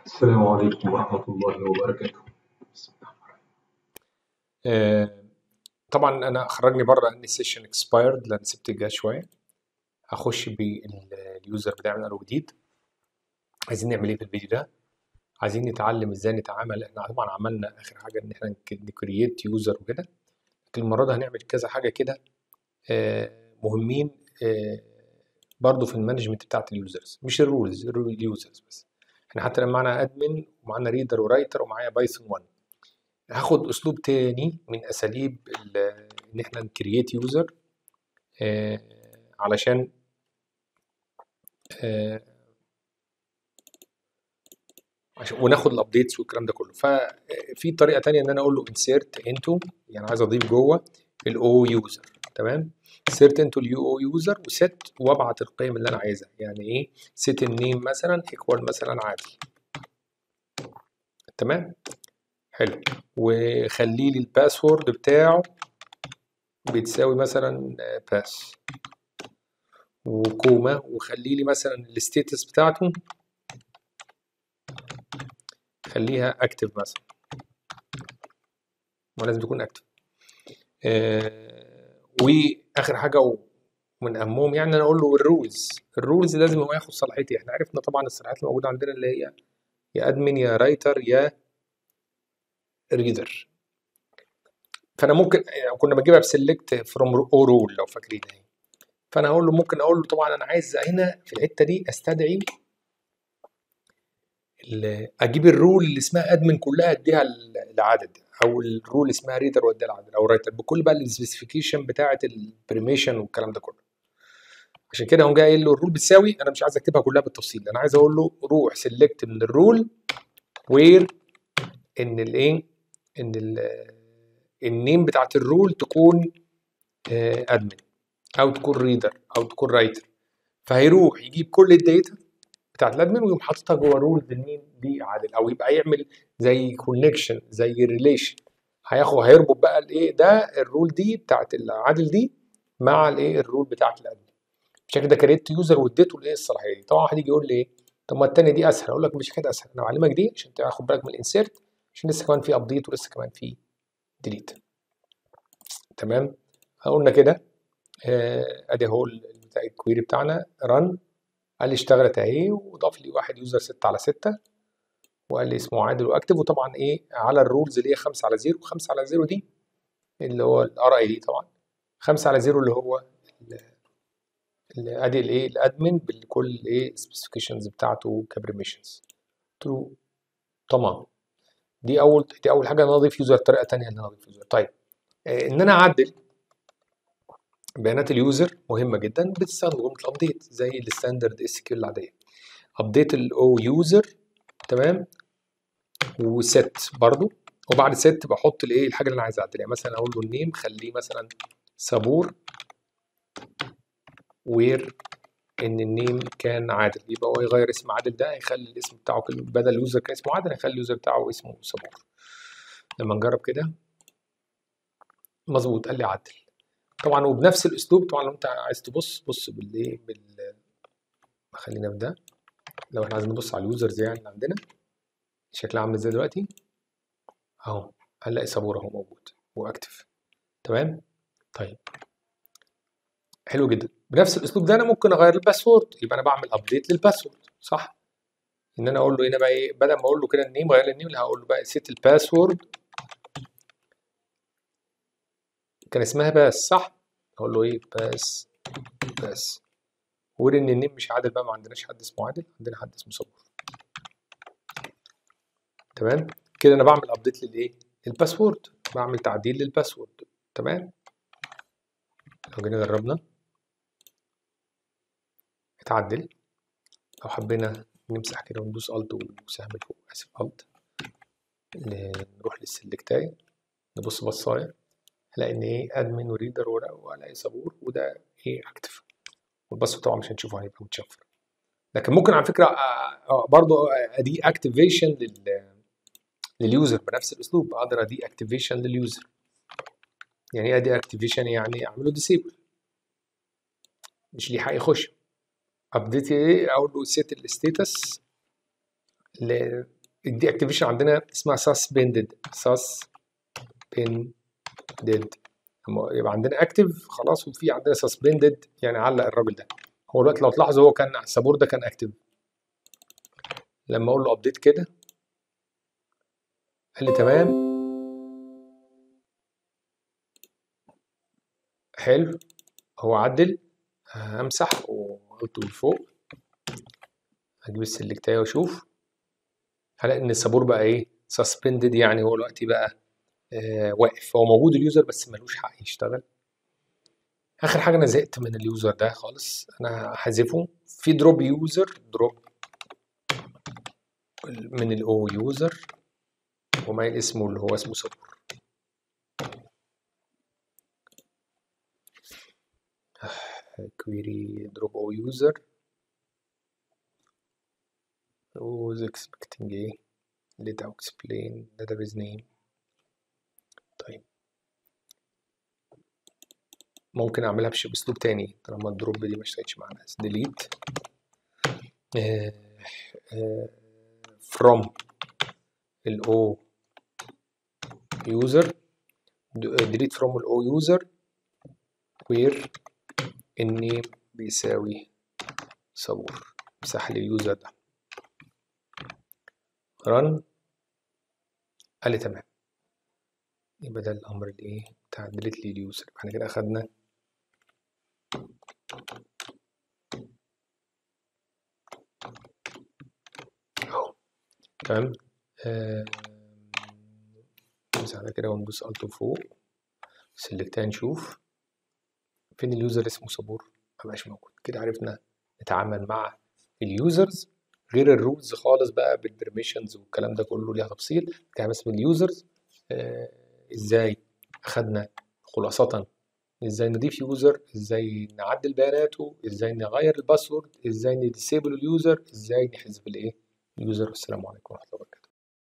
السلام عليكم ورحمة الله وبركاته بسم الله الرحمن آه، طبعا انا خرجني بره ان السيشن اكسبايرد لان سبت الجهاز شويه هخش باليوزر بتاعي من اول وجديد عايزين نعمل ايه في الفيديو ده عايزين نتعلم ازاي نتعامل احنا طبعا عملنا اخر حاجه ان احنا نكرييت يوزر وكده لكن المره دي هنعمل كذا حاجه كده آه، مهمين آه، برضو في المانجمنت بتاعت اليوزرز مش الرولز اليوزرز بس احنا حتى لما معانا ادمن ومعانا ريدر ورايتر ومعايا بايثون 1 هاخد اسلوب تاني من اساليب ال- ان احنا نكرييت يوزر علشان آه، عشان وناخد الابديتس والكلام ده كله ففي طريقه تانية ان انا اقول له انسيرت انتو يعني عايز اضيف جوه الاو يوزر تمام انسيرت انتو اليو او يوزر وست وابعت القيم اللي انا عايزها يعني ايه سيت النيم مثلا ايكوال مثلا عادي تمام حلو وخلي لي الباسورد بتاعه بتساوي مثلا باس وكوما وخلي لي مثلا الستيتس بتاعته خليها اكتف مثلا ولازم تكون اكتف آه واخر حاجه ومن اهمهم يعني انا اقول له الرولز الرولز لازم هو ياخد صلاحيتي احنا عرفنا طبعا الصلاحيات الموجوده عندنا اللي هي يا ادمن يا رايتر يا ريدر فانا ممكن يعني كنا بنجيبها بسلكت فروم او رول لو فاكرين اهي فانا هقول له ممكن اقول له طبعا انا عايز هنا في الحته دي استدعي ال- اجيب الرول اللي اسمها ادمن كلها اديها ال- العدد او الرول اسمها ريدر واديها العدد او رايتر بكل بقى السبيسيفيكيشن بتاعه البريميشن والكلام ده كله عشان كده هم جاي قايل له الرول بتساوي انا مش عايز اكتبها كلها بالتفصيل انا عايز اقول له روح سيلكت من الرول وير ان الايه ان ال- النيم بتاعت الرول تكون ادمن او تكون ريدر او تكون رايتر فهيروح يجيب كل الداتا بتاعت الادمن ويقوم حاططها جوه رول لمين دي عادل او يبقى يعمل زي كونكشن زي ريليشن هياخد هيربط بقى الايه ده الرول دي بتاعت العادل دي مع الايه الرول بتاعت الادمن بالشكل ده كريت يوزر واديته الايه الصلاحيه دي طبعا واحد يجي يقول لي ايه طب ما التانية دي اسهل اقول لك مش كده اسهل انا بعلمك دي عشان تاخد بالك من الانسيرت عشان لسه كمان في ابديت ولسه كمان في ديليت تمام قلنا كده آه، ادي اهو ال- بتاع الكويري بتاعنا رن قال لي اشتغلت اهي وضاف لي واحد يوزر 6 على 6 وقال لي اسمه عادل واكتف وطبعا ايه على الرولز اللي هي 5 على 0 5 على 0 دي اللي هو الار اي دي طبعا 5 على 0 اللي هو ال- ال- ادي الايه الادمن بكل الايه سبيسيفيكيشنز بتاعته كبرميشنز قلت له تمام دي اول دي اول حاجه انا اضيف يوزر طريقه ثانيه ان انا اضيف يوزر طيب آه، ان انا اعدل بيانات اليوزر مهمه جدا بتستخدم جمله الابديت زي الستاندرد اس كيو العاديه ابديت الاو يوزر تمام وست برضو وبعد ست بحط الايه الحاجه اللي انا عايز اعدلها يعني مثلا اقول له النيم خليه مثلا صبور وير ان النيم كان عادل يبقى هو يغير اسم عادل ده هيخلي الاسم بتاعه كل بدل اليوزر كان اسمه عادل هيخلي اليوزر بتاعه اسمه صبور لما نجرب كده مظبوط قال لي عادل طبعا وبنفس الاسلوب طبعا لو انت عايز تبص بص بالايه بال خلينا في ده لو احنا عايزين نبص على اليوزرز يعني اللي عندنا شكلها عامل ازاي دلوقتي اهو هنلاقي صبور اهو موجود واكتف تمام طيب حلو جدا بنفس الاسلوب ده انا ممكن اغير الباسورد يبقى انا بعمل ابديت للباسورد صح ان انا اقول له هنا بقى ايه بدل ما اقول له كده النيم غير لي النيم لا هقول له بقى سيت الباسورد كان اسمها باس صح اقول له ايه باس باس وقول ان النيم مش عادل بقى ما عندناش حد اسمه عادل عندنا حد اسمه صبور تمام كده انا بعمل ابديت للايه للباسورد بعمل تعديل للباسورد تمام لو جينا جربنا اتعدل لو حبينا نمسح كده وندوس الت وسهم فوق اسف الت نروح للسلكتاي نبص بصايه هلاقي ان ايه ادمن وريدر والاقي صبور وده ايه اكتف والباسورد طبعا مش هنشوفه هيبقى متشفر لكن ممكن على فكره آه، آه، برضو ادي اكتيفيشن لل لليوزر بنفس الاسلوب اقدر ادي اكتيفيشن لليوزر يعني ايه ادي اكتيفيشن يعني اعمله ديسيبل مش ليه حق يخش ابديت ايه اقول له سيت الستيتس الدي اكتيفيشن عندنا اسمها suspended suspended لما يبقى عندنا اكتف خلاص وفي عندنا suspended يعني علق الراجل ده هو دلوقتي لو تلاحظوا هو كان السابور ده كان اكتف لما اقول له ابديت كده قال لي تمام حلو هو عدل همسح وقلت لفوق اجيب السلكتايه واشوف هلاقي ان السابور بقى ايه سسبندد يعني هو دلوقتي بقى آه واقف هو موجود اليوزر بس ملوش حق يشتغل اخر حاجه انا زهقت من اليوزر ده خالص انا هحذفه في دروب يوزر دروب من الاو يوزر ومايل اسمه اللي هو اسمه سابور query drop او user was expecting ايه let explain database name طيب ممكن اعملها بش باسلوب تاني طالما الدروب دي ما اشتغلتش مع الناس delete آه آه from الاو user delete from الاو user where النيم بيساوي صبور امسح لي اليوزر ده رن قال لي تمام يبقى ده الامر الايه بتاع ديليت لي اليوزر احنا كده اخدنا اهو تمام نمسح ده كده وندوس الت فوق سلكتها نشوف فين اليوزر اسمه صبور مبقاش موجود كده عرفنا نتعامل مع اليوزرز غير الرولز خالص بقى بالبرميشنز والكلام ده كله ليها تفصيل كان اسم اليوزرز آه ازاي اخدنا خلاصة ازاي نضيف يوزر ازاي نعدل بياناته ازاي نغير الباسورد ازاي نديسيبل اليوزر ازاي نحذف الايه اليوزر والسلام عليكم ورحمه الله وبركاته